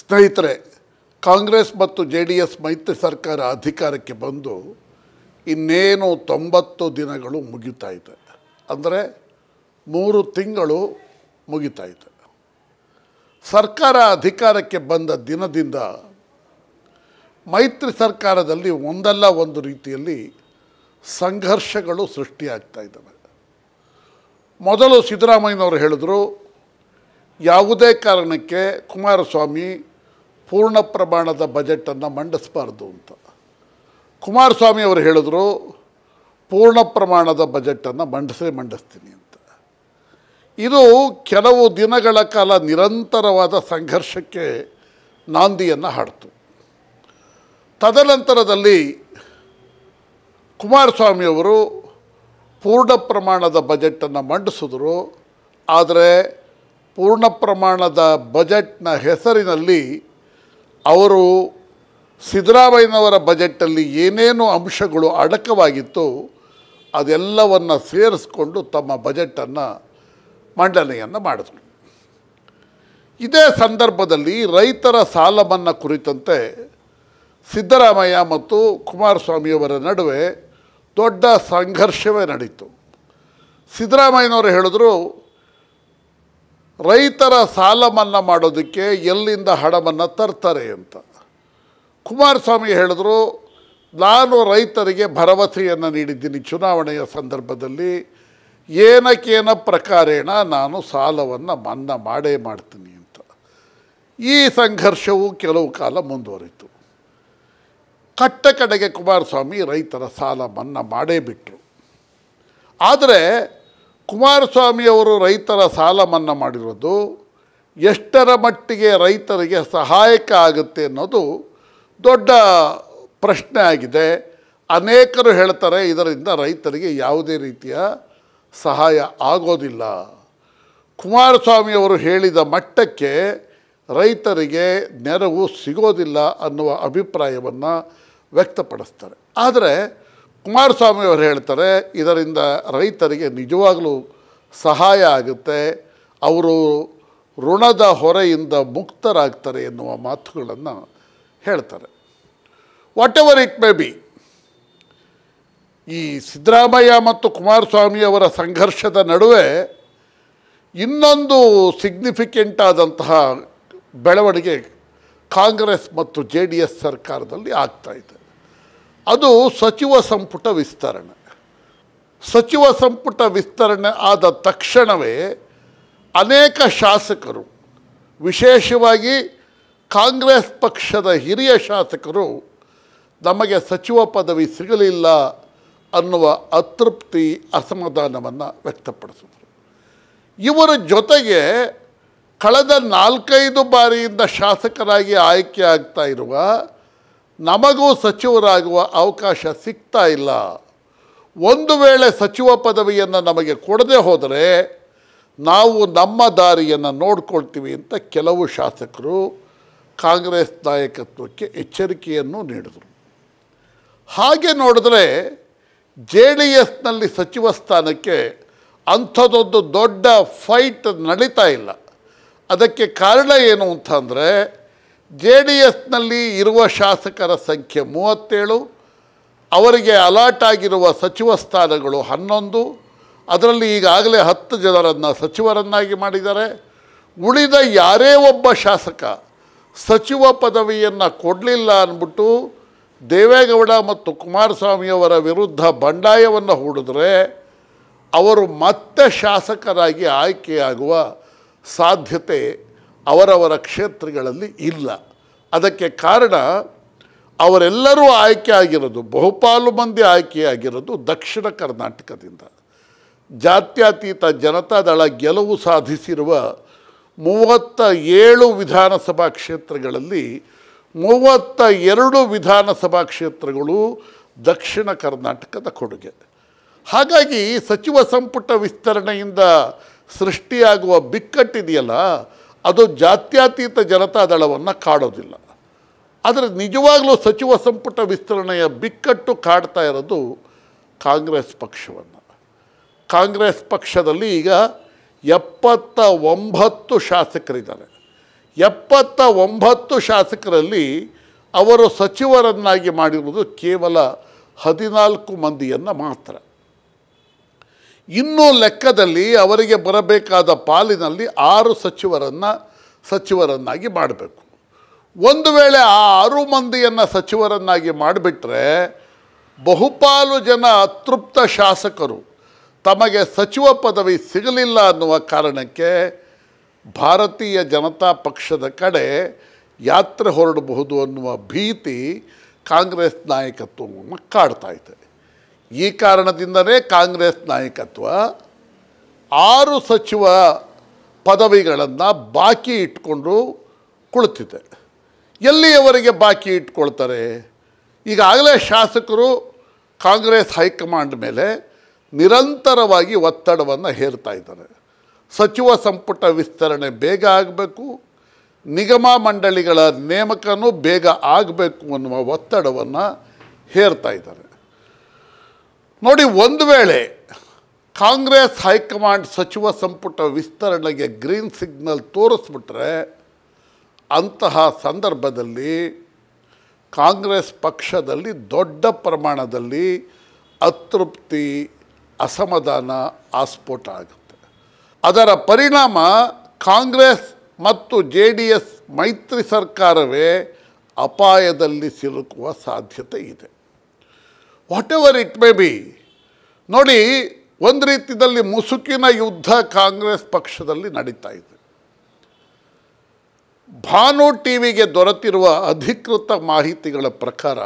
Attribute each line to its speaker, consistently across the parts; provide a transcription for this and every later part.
Speaker 1: ಸ್ನೇಹಿತರೆ ಕಾಂಗ್ರೆಸ್ ಮತ್ತು J D S ಮೈತ್ರಿ ಸರ್ಕಾರ ಅಧಿಕಾರಕ್ಕೆ ಬಂದು ಇನ್ನೇನು ತೊಂಬತ್ತು ದಿನಗಳು ಮುಗಿತಾ ಇದೆ ಅಂದರೆ ಮೂರು ತಿಂಗಳು ಮುಗಿತಾ ಇದೆ ಸರ್ಕಾರ ಅಧಿಕಾರಕ್ಕೆ ಬಂದ ದಿನದಿಂದ ಮೈತ್ರಿ ಸರ್ಕಾರದಲ್ಲಿ ಒಂದಲ್ಲ ಒಂದು ರೀತಿಯಲ್ಲಿ ಸಂಘರ್ಷಗಳು ಸೃಷ್ಟಿಯಾಗ್ತಾ ಇದ್ದಾವೆ ಮೊದಲು ಸಿದ್ದರಾಮಯ್ಯನವರು ಹೇಳಿದ್ರು ಯಾವುದೇ ಕಾರಣಕ್ಕೆ ಕುಮಾರಸ್ವಾಮಿ ಪೂರ್ಣ ಪ್ರಮಾಣದ ಬಜೆಟನ್ನು ಮಂಡಿಸಬಾರ್ದು ಅಂತ ಕುಮಾರಸ್ವಾಮಿ ಅವರು ಹೇಳಿದ್ರು ಪೂರ್ಣ ಪ್ರಮಾಣದ ಬಜೆಟನ್ನು ಮಂಡಿಸೇ ಮಂಡಿಸ್ತೀನಿ ಅಂತ ಇದು ಕೆಲವು ದಿನಗಳ ಕಾಲ ನಿರಂತರವಾದ ಸಂಘರ್ಷಕ್ಕೆ ನಾಂದಿಯನ್ನು ಹಾಡ್ತು ತದನಂತರದಲ್ಲಿ ಕುಮಾರಸ್ವಾಮಿಯವರು ಪೂರ್ಣ ಪ್ರಮಾಣದ ಬಜೆಟನ್ನು ಮಂಡಿಸಿದ್ರು ಆದರೆ ಪೂರ್ಣ ಪ್ರಮಾಣದ ಬಜೆಟ್ನ ಹೆಸರಿನಲ್ಲಿ ಅವರು ಸಿದ್ದರಾಮಯ್ಯನವರ ಬಜೆಟಲ್ಲಿ ಏನೇನು ಅಂಶಗಳು ಅಡಕವಾಗಿತ್ತು ಅದೆಲ್ಲವನ್ನು ಸೇರಿಸ್ಕೊಂಡು ತಮ್ಮ ಬಜೆಟನ್ನು ಮಂಡನೆಯನ್ನು ಮಾಡಿದ್ರು ಇದೇ ಸಂದರ್ಭದಲ್ಲಿ ರೈತರ ಸಾಲ ಮನ್ನಾ ಕುರಿತಂತೆ ಸಿದ್ದರಾಮಯ್ಯ ಮತ್ತು ಕುಮಾರಸ್ವಾಮಿಯವರ ನಡುವೆ ದೊಡ್ಡ ಸಂಘರ್ಷವೇ ನಡೀತು ಸಿದ್ದರಾಮಯ್ಯನವರು ಹೇಳಿದ್ರು ರೈತರ ಸಾಲ ಮನ್ನಾ ಮಾಡೋದಕ್ಕೆ ಎಲ್ಲಿಂದ ಹಣವನ್ನು ತರ್ತಾರೆ ಅಂತ ಕುಮಾರಸ್ವಾಮಿ ಹೇಳಿದ್ರು ನಾನು ರೈತರಿಗೆ ಭರವಸೆಯನ್ನು ನೀಡಿದ್ದೀನಿ ಚುನಾವಣೆಯ ಸಂದರ್ಭದಲ್ಲಿ ಏನಕ್ಕೇನ ಪ್ರಕಾರೇಣ ನಾನು ಸಾಲವನ್ನು ಮನ್ನಾ ಮಾಡೇ ಮಾಡ್ತೀನಿ ಅಂತ ಈ ಸಂಘರ್ಷವು ಕೆಲವು ಕಾಲ ಮುಂದುವರಿತು ಕಟ್ಟ ಕಡೆಗೆ ಕುಮಾರಸ್ವಾಮಿ ರೈತರ ಸಾಲ ಮನ್ನಾ ಮಾಡೇ ಬಿಟ್ಟರು ಆದರೆ ಕುಮಾರಸ್ವಾಮಿಯವರು ರೈತರ ಸಾಲ ಮನ್ನಾ ಮಾಡಿರೋದು ಎಷ್ಟರ ಮಟ್ಟಿಗೆ ರೈತರಿಗೆ ಸಹಾಯಕ ಆಗುತ್ತೆ ಅನ್ನೋದು ದೊಡ್ಡ ಪ್ರಶ್ನೆ ಆಗಿದೆ ಅನೇಕರು ಹೇಳ್ತಾರೆ ಇದರಿಂದ ರೈತರಿಗೆ ಯಾವುದೇ ರೀತಿಯ ಸಹಾಯ ಆಗೋದಿಲ್ಲ ಕುಮಾರಸ್ವಾಮಿಯವರು ಹೇಳಿದ ಮಟ್ಟಕ್ಕೆ ರೈತರಿಗೆ ನೆರವು ಸಿಗೋದಿಲ್ಲ ಅನ್ನುವ ಅಭಿಪ್ರಾಯವನ್ನು ವ್ಯಕ್ತಪಡಿಸ್ತಾರೆ ಆದರೆ ಕುಮಾರಸ್ವಾಮಿಯವರು ಹೇಳ್ತಾರೆ ಇದರಿಂದ ರೈತರಿಗೆ ನಿಜವಾಗಲೂ ಸಹಾಯ ಆಗುತ್ತೆ ಅವರು ಋಣದ ಹೊರೆಯಿಂದ ಮುಕ್ತರಾಗ್ತಾರೆ ಎನ್ನುವ ಮಾತುಗಳನ್ನು ಹೇಳ್ತಾರೆ whatever it may be ಈ ಸಿದ್ದರಾಮಯ್ಯ ಮತ್ತು ಕುಮಾರಸ್ವಾಮಿಯವರ ಸಂಘರ್ಷದ ನಡುವೆ ಇನ್ನೊಂದು ಸಿಗ್ನಿಫಿಕೆಂಟ್ ಆದಂತಹ ಬೆಳವಣಿಗೆ ಕಾಂಗ್ರೆಸ್ ಮತ್ತು ಜೆ ಡಿ ಎಸ್ ಸರ್ಕಾರದಲ್ಲಿ ಆಗ್ತಾ ಇದೆ ಅದು ಸಚಿವ ಸಂಪುಟ ವಿಸ್ತರಣೆ ಸಚಿವ ಸಂಪುಟ ವಿಸ್ತರಣೆ ಆದ ತಕ್ಷಣವೇ ಅನೇಕ ಶಾಸಕರು ವಿಶೇಷವಾಗಿ ಕಾಂಗ್ರೆಸ್ ಪಕ್ಷದ ಹಿರಿಯ ಶಾಸಕರು ನಮಗೆ ಸಚಿವ ಪದವಿ ಸಿಗಲಿಲ್ಲ ಅನ್ನುವ ಅತೃಪ್ತಿ ಅಸಮಾಧಾನವನ್ನು ವ್ಯಕ್ತಪಡಿಸಿದರು ಇವರ ಜೊತೆಗೆ ಕಳೆದ ನಾಲ್ಕೈದು ಬಾರಿಯಿಂದ ಶಾಸಕರಾಗಿ ಆಯ್ಕೆ ಆಗ್ತಾ ಇರುವ ನಮಗೂ ಸಚಿವರಾಗುವ ಅವಕಾಶ ಸಿಗ್ತಾ ಇಲ್ಲ ಒಂದು ವೇಳೆ ಸಚಿವ ಪದವಿಯನ್ನು ನಮಗೆ ಕೊಡದೆ ಹೋದರೆ ನಾವು ನಮ್ಮ ದಾರಿಯನ್ನು ನೋಡ್ಕೊಳ್ತೀವಿ ಅಂತ ಕೆಲವು ಶಾಸಕರು ಕಾಂಗ್ರೆಸ್ ನಾಯಕತ್ವಕ್ಕೆ ಎಚ್ಚರಿಕೆಯನ್ನು ನೀಡಿದರು ಹಾಗೆ ನೋಡಿದ್ರೆ ಜೆ ಡಿ ಎಸ್ನಲ್ಲಿ ಸಚಿವ ಸ್ಥಾನಕ್ಕೆ ಅಂಥದ್ದೊಂದು ದೊಡ್ಡ ಫೈಟ್ ನಡೀತಾ ಇಲ್ಲ ಅದಕ್ಕೆ ಕಾರಣ ಏನು ಅಂತಂದರೆ ಜೆ ಡಿ ಎಸ್ನಲ್ಲಿ ಇರುವ ಶಾಸಕರ ಸಂಖ್ಯೆ ಮೂವತ್ತೇಳು ಅವರಿಗೆ ಅಲಾಟ್ ಆಗಿರುವ ಸಚಿವ ಸ್ಥಾನಗಳು ಹನ್ನೊಂದು ಅದರಲ್ಲಿ ಈಗಾಗಲೇ ಹತ್ತು ಜನರನ್ನು ಸಚಿವರನ್ನಾಗಿ ಮಾಡಿದ್ದಾರೆ ಉಳಿದ ಯಾರೇ ಒಬ್ಬ ಶಾಸಕ ಸಚಿವ ಪದವಿಯನ್ನು ಕೊಡಲಿಲ್ಲ ಅಂದ್ಬಿಟ್ಟು ದೇವೇಗೌಡ ಮತ್ತು ಕುಮಾರಸ್ವಾಮಿಯವರ ವಿರುದ್ಧ ಬಂಡಾಯವನ್ನು ಹೂಡಿದ್ರೆ ಅವರು ಮತ್ತೆ ಶಾಸಕರಾಗಿ ಆಯ್ಕೆಯಾಗುವ ಸಾಧ್ಯತೆ ಅವರವರ ಕ್ಷೇತ್ರಗಳಲ್ಲಿ ಇಲ್ಲ ಅದಕ್ಕೆ ಕಾರಣ ಅವರೆಲ್ಲರೂ ಆಯ್ಕೆ ಆಗಿರೋದು ಬಹುಪಾಲು ಮಂದಿ ಆಯ್ಕೆಯಾಗಿರೋದು ದಕ್ಷಿಣ ಕರ್ನಾಟಕದಿಂದ ಜಾತ್ಯತೀತ ಜನತಾದಳ ಗೆಲುವು ಸಾಧಿಸಿರುವ ಮೂವತ್ತ ಏಳು ವಿಧಾನಸಭಾ ಕ್ಷೇತ್ರಗಳಲ್ಲಿ ಮೂವತ್ತ ಎರಡು ವಿಧಾನಸಭಾ ಕ್ಷೇತ್ರಗಳು ದಕ್ಷಿಣ ಕರ್ನಾಟಕದ ಕೊಡುಗೆ ಹಾಗಾಗಿ ಸಚಿವ ಸಂಪುಟ ವಿಸ್ತರಣೆಯಿಂದ ಸೃಷ್ಟಿಯಾಗುವ ಬಿಕ್ಕಟ್ಟಿದೆಯಲ್ಲ ಅದು ಜಾತ್ಯತೀತ ಜನತಾದಳವನ್ನು ಕಾಡೋದಿಲ್ಲ ಆದರೆ ನಿಜವಾಗಲೂ ಸಚಿವ ಸಂಪುಟ ವಿಸ್ತರಣೆಯ ಬಿಕ್ಕಟ್ಟು ಕಾಡ್ತಾ ಇರೋದು ಕಾಂಗ್ರೆಸ್ ಪಕ್ಷವನ್ನು ಕಾಂಗ್ರೆಸ್ ಪಕ್ಷದಲ್ಲಿ ಈಗ ಎಪ್ಪತ್ತ ಒಂಬತ್ತು ಶಾಸಕರಿದ್ದಾರೆ ಎಪ್ಪತ್ತ ಒಂಬತ್ತು ಶಾಸಕರಲ್ಲಿ ಅವರು ಸಚಿವರನ್ನಾಗಿ ಮಾಡಿರುವುದು ಕೇವಲ ಹದಿನಾಲ್ಕು ಮಂದಿಯನ್ನು ಮಾತ್ರ ಇನ್ನೂ ಲೆಕ್ಕದಲ್ಲಿ ಅವರಿಗೆ ಬರಬೇಕಾದ ಪಾಲಿನಲ್ಲಿ ಆರು ಸಚಿವರನ್ನು ಸಚಿವರನ್ನಾಗಿ ಮಾಡಬೇಕು ಒಂದು ವೇಳೆ ಆ ಆರು ಮಂದಿಯನ್ನು ಸಚಿವರನ್ನಾಗಿ ಮಾಡಿಬಿಟ್ರೆ ಬಹುಪಾಲು ಜನ ಅತೃಪ್ತ ಶಾಸಕರು ತಮಗೆ ಸಚಿವ ಪದವಿ ಸಿಗಲಿಲ್ಲ ಅನ್ನುವ ಕಾರಣಕ್ಕೆ ಭಾರತೀಯ ಜನತಾ ಪಕ್ಷದ ಕಡೆ ಯಾತ್ರೆ ಹೊರಡಬಹುದು ಅನ್ನುವ ಭೀತಿ ಕಾಂಗ್ರೆಸ್ ನಾಯಕತ್ವವನ್ನು ಕಾಡ್ತಾ ಇದೆ ಈ ಕಾರಣದಿಂದಲೇ ಕಾಂಗ್ರೆಸ್ ನಾಯಕತ್ವ ಆರು ಸಚಿವ ಪದವಿಗಳನ್ನು ಬಾಕಿ ಇಟ್ಕೊಂಡು ಕುಳಿತಿದೆ ಎಲ್ಲಿಯವರೆಗೆ ಬಾಕಿ ಇಟ್ಕೊಳ್ತಾರೆ ಈಗಾಗಲೇ ಶಾಸಕರು ಕಾಂಗ್ರೆಸ್ ಹೈಕಮಾಂಡ್ ಮೇಲೆ ನಿರಂತರವಾಗಿ ಒತ್ತಡವನ್ನು ಹೇರ್ತಾ ಇದ್ದಾರೆ ಸಚಿವ ಸಂಪುಟ ವಿಸ್ತರಣೆ ಬೇಗ ಆಗಬೇಕು ನಿಗಮ ಮಂಡಳಿಗಳ ನೇಮಕನೂ ಬೇಗ ಆಗಬೇಕು ಅನ್ನುವ ಒತ್ತಡವನ್ನು ಹೇರ್ತಾ ಇದ್ದಾರೆ ನೋಡಿ ಒಂದು ವೇಳೆ ಕಾಂಗ್ರೆಸ್ ಹೈಕಮಾಂಡ್ ಸಚಿವ ಸಂಪುಟ ವಿಸ್ತರಣೆಗೆ ಗ್ರೀನ್ ಸಿಗ್ನಲ್ ತೋರಿಸ್ಬಿಟ್ರೆ ಅಂತಹ ಸಂದರ್ಭದಲ್ಲಿ ಕಾಂಗ್ರೆಸ್ ಪಕ್ಷದಲ್ಲಿ ದೊಡ್ಡ ಪ್ರಮಾಣದಲ್ಲಿ ಅತೃಪ್ತಿ ಅಸಮಾಧಾನ ಆಸ್ಫೋಟ ಆಗುತ್ತೆ ಅದರ ಪರಿಣಾಮ ಕಾಂಗ್ರೆಸ್ ಮತ್ತು ಜೆ ಡಿ ಎಸ್ ಮೈತ್ರಿ ಸರ್ಕಾರವೇ ಅಪಾಯದಲ್ಲಿ ಸಿಲುಕುವ ಸಾಧ್ಯತೆ ಇದೆ whatever it may be ನೋಡಿ ಒಂದು ರೀತಿಯಲ್ಲಿ ಮುಸುಕಿನ ಯುದ್ಧ ಕಾಂಗ್ರೆಸ್ ಪಕ್ಷದಲ್ಲಿ ನಡೀತಾ ಇದೆ ಭಾನು ಟಿ ವಿಗೆ ದೊರೆತಿರುವ ಅಧಿಕೃತ ಮಾಹಿತಿಗಳ ಪ್ರಕಾರ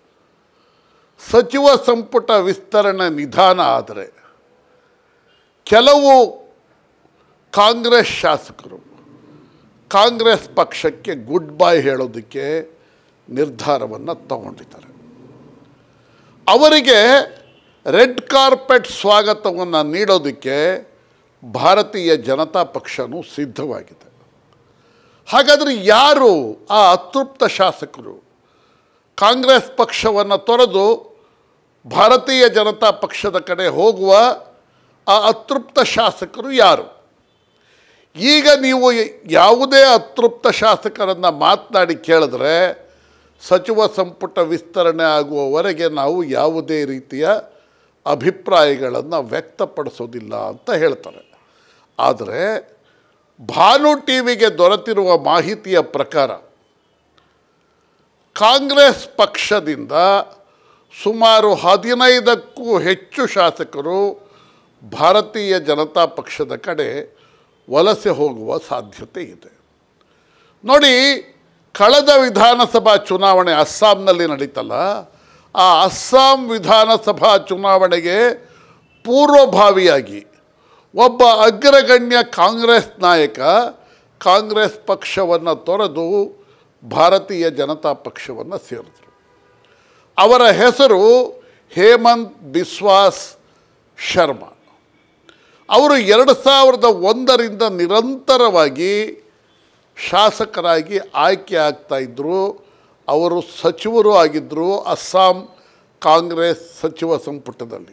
Speaker 1: ಸಚಿವ ಸಂಪುಟ ವಿಸ್ತರಣೆ ನಿಧಾನ ಆದರೆ ಕೆಲವು ಕಾಂಗ್ರೆಸ್ ಶಾಸಕರು ಕಾಂಗ್ರೆಸ್ ಪಕ್ಷಕ್ಕೆ ಗುಡ್ ಬೈ ಹೇಳೋದಕ್ಕೆ ನಿರ್ಧಾರವನ್ನು ತಗೊಂಡಿದ್ದಾರೆ ಅವರಿಗೆ ರೆಡ್ ಕಾರ್ಪೆಟ್ ಸ್ವಾಗತವನ್ನು ನೀಡೋದಕ್ಕೆ ಭಾರತೀಯ ಜನತಾ ಪಕ್ಷನೂ ಸಿದ್ಧವಾಗಿದೆ ಹಾಗಾದರೆ ಯಾರು ಆ ಅತೃಪ್ತ ಶಾಸಕರು ಕಾಂಗ್ರೆಸ್ ಪಕ್ಷವನ್ನು ತೊರೆದು ಭಾರತೀಯ ಜನತಾ ಪಕ್ಷದ ಕಡೆ ಹೋಗುವ ಆ ಅತೃಪ್ತ ಶಾಸಕರು ಯಾರು ಈಗ ನೀವು ಯಾವುದೇ ಅತೃಪ್ತ ಶಾಸಕರನ್ನು ಮಾತನಾಡಿ ಕೇಳಿದ್ರೆ ಸಚಿವ ಸಂಪುಟ ವಿಸ್ತರಣೆ ಆಗುವವರೆಗೆ ನಾವು ಯಾವುದೇ ರೀತಿಯ ಅಭಿಪ್ರಾಯಗಳನ್ನು ವ್ಯಕ್ತಪಡಿಸೋದಿಲ್ಲ ಅಂತ ಹೇಳ್ತಾರೆ ಆದರೆ ಭಾನು ಟಿ ವಿಗೆ ದೊರೆತಿರುವ ಮಾಹಿತಿಯ ಪ್ರಕಾರ ಕಾಂಗ್ರೆಸ್ ಪಕ್ಷದಿಂದ ಸುಮಾರು ಹದಿನೈದಕ್ಕೂ ಹೆಚ್ಚು ಶಾಸಕರು ಭಾರತೀಯ ಜನತಾ ಪಕ್ಷದ ಕಡೆ ವಲಸೆ ಹೋಗುವ ಸಾಧ್ಯತೆ ಇದೆ ನೋಡಿ ಕಳೆದ ವಿಧಾನಸಭಾ ಚುನಾವಣೆ ಅಸ್ಸಾಂನಲ್ಲಿ ನಡೀತಲ್ಲ ಆ ಅಸ್ಸಾಂ ವಿಧಾನಸಭಾ ಚುನಾವಣೆಗೆ ಪೂರ್ವಭಾವಿಯಾಗಿ ಒಬ್ಬ ಅಗ್ರಗಣ್ಯ ಕಾಂಗ್ರೆಸ್ ನಾಯಕ ಕಾಂಗ್ರೆಸ್ ಪಕ್ಷವನ್ನು ತೊರೆದು ಭಾರತೀಯ ಜನತಾ ಪಕ್ಷವನ್ನು ಸೇರಿದರು ಅವರ ಹೆಸರು ಹೇಮಂತ್ ಬಿಸ್ವಾಸ್ ಶರ್ಮಾ ಅವರು ಎರಡು ಸಾವಿರದ ಒಂದರಿಂದ ನಿರಂತರವಾಗಿ ಶಾಸಕರಾಗಿ ಆಯ್ಕೆ ಆಗ್ತಾ ಇದ್ದರು ಅವರು ಸಚಿವರು ಆಗಿದ್ದರು ಅಸ್ಸಾಂ ಕಾಂಗ್ರೆಸ್ ಸಚಿವ ಸಂಪುಟದಲ್ಲಿ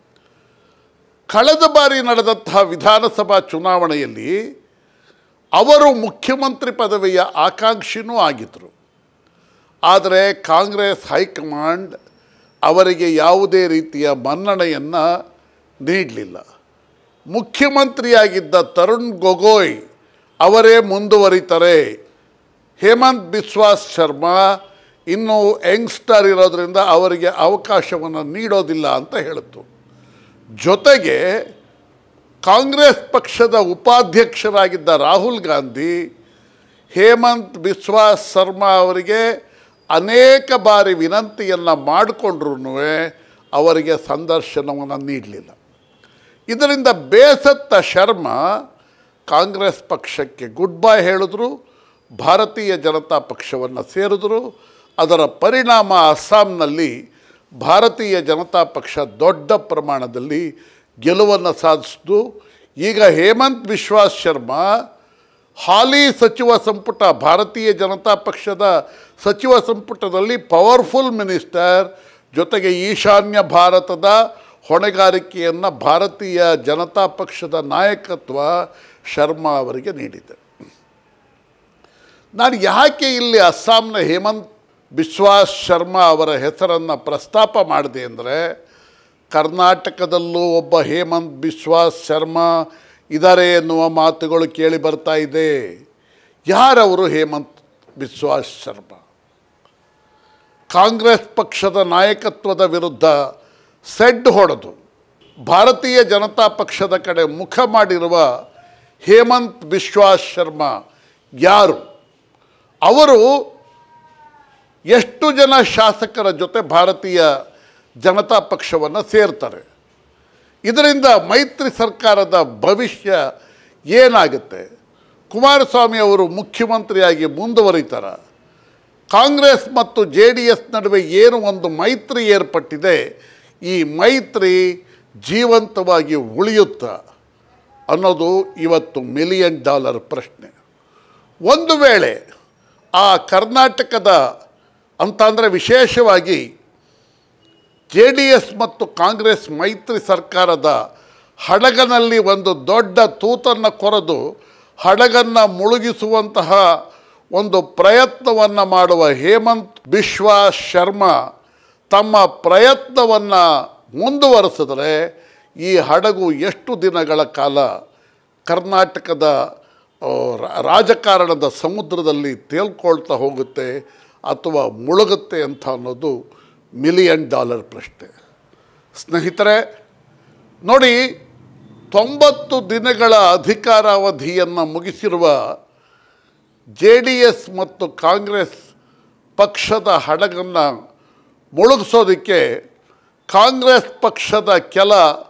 Speaker 1: ಕಳೆದ ಬಾರಿ ನಡೆದಂತಹ ವಿಧಾನಸಭಾ ಚುನಾವಣೆಯಲ್ಲಿ ಅವರು ಮುಖ್ಯಮಂತ್ರಿ ಪದವಿಯ ಆಕಾಂಕ್ಷಿನೂ ಆಗಿದ್ದರು ಆದರೆ ಕಾಂಗ್ರೆಸ್ ಹೈಕಮಾಂಡ್ ಅವರಿಗೆ ಯಾವುದೇ ರೀತಿಯ ಮನ್ನಣೆಯನ್ನು ನೀಡಲಿಲ್ಲ ಮುಖ್ಯಮಂತ್ರಿಯಾಗಿದ್ದ ತರುಣ್ ಗೊಗೊಯ್ ಅವರೇ ಮುಂದುವರಿತಾರೆ ಹೇಮಂತ್ ಬಿಸ್ವಾಸ್ ಶರ್ಮಾ ಇನ್ನೂ ಯಂಗ್ಸ್ಟರ್ ಇರೋದರಿಂದ ಅವರಿಗೆ ಅವಕಾಶವನ್ನು ನೀಡೋದಿಲ್ಲ ಅಂತ ಹೇಳಿತು ಜೊತೆಗೆ ಕಾಂಗ್ರೆಸ್ ಪಕ್ಷದ ಉಪಾಧ್ಯಕ್ಷರಾಗಿದ್ದ ರಾಹುಲ್ ಗಾಂಧಿ ಹೇಮಂತ್ ಬಿಸ್ವಾಸ್ ಶರ್ಮಾ ಅವರಿಗೆ ಅನೇಕ ಬಾರಿ ವಿನಂತಿಯನ್ನು ಮಾಡಿಕೊಂಡ್ರೂ ಅವರಿಗೆ ಸಂದರ್ಶನವನ್ನು ನೀಡಲಿಲ್ಲ ಇದರಿಂದ ಬೇಸತ್ತ ಶರ್ಮಾ ಕಾಂಗ್ರೆಸ್ ಪಕ್ಷಕ್ಕೆ ಗುಡ್ ಬೈ ಹೇಳಿದ್ರು ಭಾರತೀಯ ಜನತಾ ಪಕ್ಷವನ್ನು ಸೇರಿದ್ರು ಅದರ ಪರಿಣಾಮ ಅಸ್ಸಾಂನಲ್ಲಿ ಭಾರತೀಯ ಜನತಾ ಪಕ್ಷ ದೊಡ್ಡ ಪ್ರಮಾಣದಲ್ಲಿ ಗೆಲುವನ್ನು ಸಾಧಿಸಿತು ಈಗ ಹೇಮಂತ್ ಬಿಶ್ವಾಸ್ ಶರ್ಮಾ ಹಾಲಿ ಸಚಿವ ಸಂಪುಟ ಭಾರತೀಯ ಜನತಾ ಪಕ್ಷದ ಸಚಿವ ಸಂಪುಟದಲ್ಲಿ ಪವರ್ಫುಲ್ ಮಿನಿಸ್ಟರ್ ಜೊತೆಗೆ ಈಶಾನ್ಯ ಭಾರತದ ಹೊಣೆಗಾರಿಕೆಯನ್ನು ಭಾರತೀಯ ಜನತಾ ಪಕ್ಷದ ನಾಯಕತ್ವ ಶರ್ಮಾ ಅವರಿಗೆ ನೀಡಿದೆ ನಾನು ಯಾಕೆ ಇಲ್ಲಿ ಅಸ್ಸಾಂನ ಹೇಮಂತ್ ಬಿಶ್ವಾಸ್ ಶರ್ಮಾ ಅವರ ಹೆಸರನ್ನು ಪ್ರಸ್ತಾಪ ಮಾಡಿದೆ ಅಂದರೆ ಕರ್ನಾಟಕದಲ್ಲೂ ಒಬ್ಬ ಹೇಮಂತ್ ಬಿಶ್ವಾಸ್ ಶರ್ಮಾ ಇದ್ದಾರೆ ಎನ್ನುವ ಮಾತುಗಳು ಕೇಳಿ ಬರ್ತಾ ಇದೆ ಯಾರವರು ಹೇಮಂತ್ ಬಿಶ್ವಾಸ್ ಶರ್ಮಾ ಕಾಂಗ್ರೆಸ್ ಪಕ್ಷದ ನಾಯಕತ್ವದ ವಿರುದ್ಧ ಸೆಡ್ ಹೊಡೆದು ಭಾರತೀಯ ಜನತಾ ಪಕ್ಷದ ಕಡೆ ಮುಖ ಮಾಡಿರುವ ಹೇಮಂತ್ ಬಿಶ್ವಾಸ್ ಶರ್ಮಾ ಯಾರು ಅವರು ಎಷ್ಟು ಜನ ಶಾಸಕರ ಜೊತೆ ಭಾರತೀಯ ಜನತಾ ಪಕ್ಷವನ್ನು ಸೇರ್ತಾರೆ ಇದರಿಂದ ಮೈತ್ರಿ ಸರ್ಕಾರದ ಭವಿಷ್ಯ ಏನಾಗುತ್ತೆ ಕುಮಾರಸ್ವಾಮಿ ಅವರು ಮುಖ್ಯಮಂತ್ರಿಯಾಗಿ ಮುಂದುವರಿತಾರ ಕಾಂಗ್ರೆಸ್ ಮತ್ತು ಜೆ ಡಿ ಎಸ್ ನಡುವೆ ಏನು ಒಂದು ಮೈತ್ರಿ ಏರ್ಪಟ್ಟಿದೆ ಈ ಮೈತ್ರಿ ಜೀವಂತವಾಗಿ ಉಳಿಯುತ್ತಾ ಅನ್ನೋದು ಇವತ್ತು ಮಿಲಿಯನ್ ಡಾಲರ್ ಪ್ರಶ್ನೆ ಒಂದು ವೇಳೆ ಆ ಕರ್ನಾಟಕದ ಅಂತಂದರೆ ವಿಶೇಷವಾಗಿ ಜೆ ಡಿ ಎಸ್ ಮತ್ತು ಕಾಂಗ್ರೆಸ್ ಮೈತ್ರಿ ಸರ್ಕಾರದ ಹಡಗನಲ್ಲಿ ಒಂದು ದೊಡ್ಡ ತೂತನ್ನು ಕೊರೆದು ಹಡಗನ್ನು ಮುಳುಗಿಸುವಂತಹ ಒಂದು ಪ್ರಯತ್ನವನ್ನು ಮಾಡುವ ಹೇಮಂತ್ ಬಿಶ್ವಾ ಶರ್ಮಾ ತಮ್ಮ ಪ್ರಯತ್ನವನ್ನು ಮುಂದುವರೆಸಿದರೆ ಈ ಹಡಗು ಎಷ್ಟು ದಿನಗಳ ಕಾಲ ಕರ್ನಾಟಕದ ಆ, ರಾ- ರಾಜಕಾರಣದ ಸಮುದ್ರದಲ್ಲಿ ತೇಲ್ಕೊಳ್ತಾ ಹೋಗುತ್ತೆ ಅಥವಾ ಮುಳುಗುತ್ತೆ ಅಂತ ಅನ್ನೋದು ಮಿಲಿಯನ್ ಡಾಲರ್ ಪ್ರಶ್ನೆ ಸ್ನೇಹಿತರೆ ನೋಡಿ ತೊಂಬತ್ತು ದಿನಗಳ ಅಧಿಕಾರಾವಧಿಯನ್ನು ಮುಗಿಸಿರುವ ಜೆ ಡಿ ಎಸ್ ಮತ್ತು ಕಾಂಗ್ರೆಸ್ ಪಕ್ಷದ ಹಡಗನ್ನು ಮುಳುಗಿಸೋದಕ್ಕೆ ಕಾಂಗ್ರೆಸ್ ಪಕ್ಷದ ಕೆಲ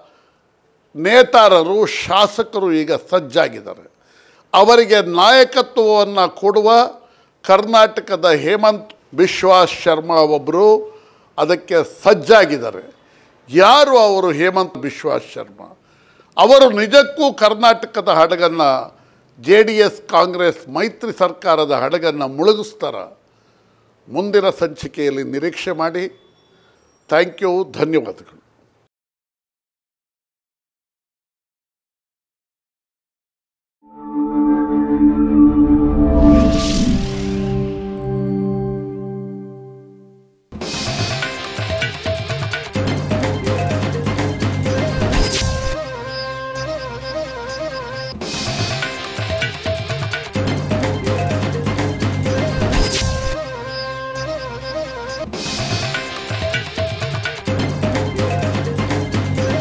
Speaker 1: ನೇತಾರರು ಶಾಸಕರು ಈಗ ಸಜ್ಜಾಗಿದ್ದಾರೆ ಅವರಿಗೆ ನಾಯಕತ್ವವನ್ನು ಕೊಡುವ ಕರ್ನಾಟಕದ ಹೇಮಂತ್ ಬಿಶ್ವಾಸ್ ಶರ್ಮಾ ಒಬ್ಬರು ಅದಕ್ಕೆ ಸಜ್ಜಾಗಿದ್ದಾರೆ ಯಾರು ಅವರು ಹೇಮಂತ್ ಬಿಶ್ವಾಸ್ ಶರ್ಮಾ ಅವರು ನಿಜಕ್ಕೂ ಕರ್ನಾಟಕದ ಹಡಗನ್ನು ಜೆ ಡಿ ಎಸ್ ಕಾಂಗ್ರೆಸ್ ಮೈತ್ರಿ ಸರ್ಕಾರದ ಹಡಗನ್ನು ಮುಳುಗಿಸ್ತಾರ ಮುಂದಿನ ಸಂಚಿಕೆಯಲ್ಲಿ ನಿರೀಕ್ಷೆ ಮಾಡಿ ಥ್ಯಾಂಕ್ ಯು ಧನ್ಯವಾದಗಳು